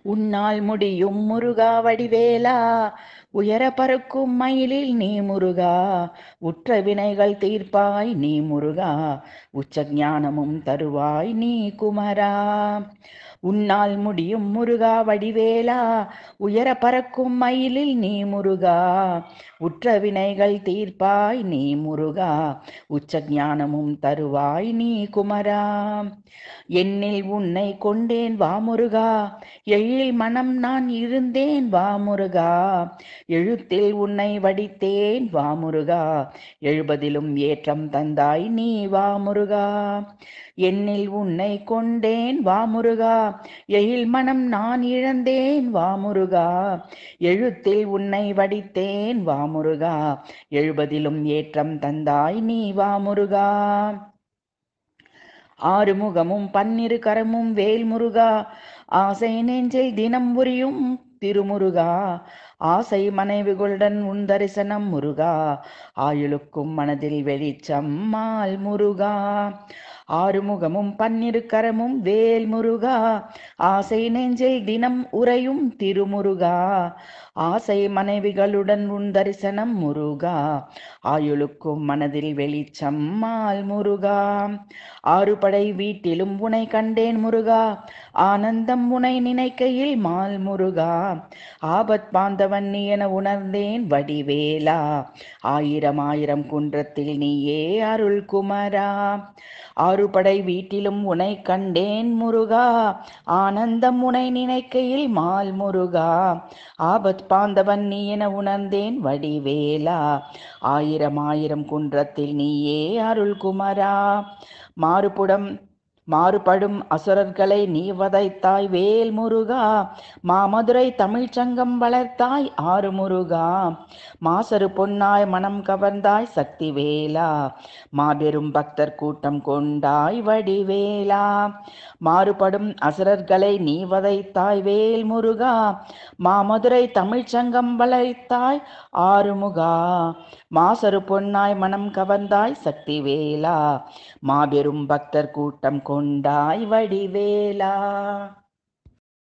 உன்னால் முடியும் முருகா வடிவேலா உயர பறக்கும் மயிலில் நீ முருகா உற்ற வினைகள் தீர்ப்பாய் நீ முருகா உச்ச ஞானமும் தருவாய் நீ குமரா உன்னால் முடியும் முருகா வடிவேலா உயர பறக்கும் மயிலில் நீ முருகா உற்ற வினைகள் தீர்ப்பாய் நீ முருகா உச்ச ஞானமும் தருவாய் நீ குமரா என்னில் உன்னை கொண்டேன் வா முருகா எழில் மனம் நான் இருந்தேன் வா முருகா எழுத்தில் உன்னை வடித்தேன் வா முருகா எழுபதிலும் ஏற்றம் தந்தாய் நீ வா முருகா என்னில் உன்னை கொண்டேன் வா முருகா எழில் மனம் நான் இழந்தேன் வா முருகா எழுத்தில் உன்னை வடித்தேன் வா முருகா எழுபதிலும் ஏற்றம் தந்தாய் நீ வா முருகா ஆறுமுகமும் பன்னிரு கரமும் வேல் முருகா ஆசை நெஞ்சில் தினம் புரியும் திருமுருகா ஆசை மனைவிகளுடன் உன் தரிசனம் முருகா ஆயுளுக்கும் மனதில் வெளிச்சம் மால் முருகா ஆறுமுகமும் பன்னிரு கரமும் வேல் முருகா ஆசை நெஞ்சில் தினம் உறையும் திருமுருகா ஆசை மனைவிகளுடன் உன் தரிசனம் முருகா ஆயுளுக்கும் மனதில் வெளிச்சம் மால் முருகா ஆறுபடை வீட்டிலும் உனை கண்டேன் முருகா ஆனந்தம் உனை நினைக்கையில் மால் முருகா ஆபத் பாந்தவன் நீ என உணர்ந்தேன் வடிவேலா ஆயிரம் ஆயிரம் குன்றத்தில் நீயே அருள் குமரா ஆறுபடை வீட்டிலும் உனை கண்டேன் முருகா ஆனந்தம் உனை நினைக்கையில் மால் முருகா ஆபத் பாந்தவன் நீ என உணர்ந்தேன் வடிவேலா ஆயிரம் ஆயிரம் குன்றத்தில் நீயே அருள் குமரா மாறுபுடம் மாறுபடும் அசுரர்களை நீ வதைத்தாய் வேல் முருகா மாமதுரை தமிழ்ச்சங்கம் வளர்த்தாய் ஆறு முருகா மாசரு பொன்னாய் மனம் கவர்ந்தாய் சக்தி வேலா மாபெரும் பக்தர் கூட்டம் கொண்டாய் வடிவேலா மாறுபடும் அசுரர்களை நீ வதைத்தாய் வேல் முருகா மாமதுரை தமிழ்ச்சங்கம் வளர்த்தாய் ஆறுமுகா மாசரு பொன்னாய் மனம் கவர்ந்தாய் சக்தி வேலா மாபெரும் பக்தர் கூட்டம் கொண்டாய் வடிவேலா